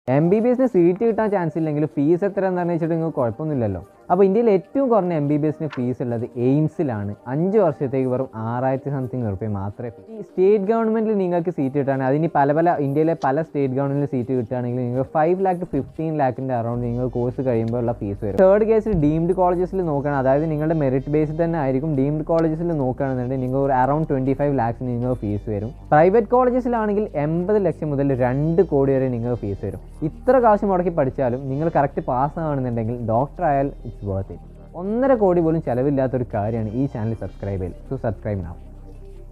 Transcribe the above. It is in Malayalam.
എം ബി ബി എസിന് സീറ്റ് കിട്ടാൻ ചാൻസ് ഇല്ലെങ്കിൽ ഫീസ് എത്ര എന്താണെന്ന് വെച്ചിട്ട് നിങ്ങൾക്ക് കുഴപ്പമൊന്നുമില്ലല്ലോ അപ്പോൾ ഇന്ത്യയിൽ ഏറ്റവും കുറഞ്ഞ എം ബി ബി എസിന് ഫീസ് ഉള്ളത് എയിംസിലാണ് അഞ്ച് വർഷത്തേക്ക് വെറും ആറായിരത്തി സംതിങ് റുപ്യ മാത്രമേ ഈ സ്റ്റേറ്റ് ഗവൺമെൻറ്റിൽ നിങ്ങൾക്ക് സീറ്റ് കിട്ടുകയാണെങ്കിൽ അതിന് പല പല ഇന്ത്യയിലെ പല സ്റ്റേറ്റ് ഗവൺമെൻറ്റിൽ സീറ്റ് കിട്ടുകയാണെങ്കിൽ നിങ്ങൾക്ക് ഫൈവ് ലാക്ക് ടു ഫിഫ്റ്റീൻ ലാക്കിൻ്റെ അറൗണ്ട് നിങ്ങൾ കോഴ്സ് കഴിയുമ്പോൾ ഉള്ള ഫീസ് വരും തേർഡ് കേസിൽ ഡീംഡ് കോളേജസിൽ നോക്കുകയാണ് അതായത് നിങ്ങളുടെ മെറിറ്റ് ബേസിൽ തന്നെ ആയിരിക്കും ഡീംഡ് കോളേജസിൽ നോക്കുകയാണെന്നുണ്ടെങ്കിൽ നിങ്ങൾ ഒരു അറൗണ്ട് ട്വൻറ്റി ഫൈവ് ലാക്സിന് നിങ്ങൾക്ക് ഫീസ് വരും പ്രൈവറ്റ് കോളേജസിലാണെങ്കിൽ എൺപത് ലക്ഷം മുതൽ രണ്ട് കോടി വരെ നിങ്ങൾക്ക് ഫീസ് വരും ഇത്ര കാശ് മുടക്കി പഠിച്ചാലും നിങ്ങൾ കറക്റ്റ് പാസ് ആവുകയാണെന്നുണ്ടെങ്കിൽ ഡോക്ടർ ആയാൽ ഇറ്റ്സ് വർത്ത് ഇറ്റ് ഒന്നര കോടി പോലും ചിലവില്ലാത്തൊരു കാര്യമാണ് ഈ ചാനൽ സബ്സ്ക്രൈബ് ചെയ്യൽ സോ സബ്സ്ക്രൈബ് നാവും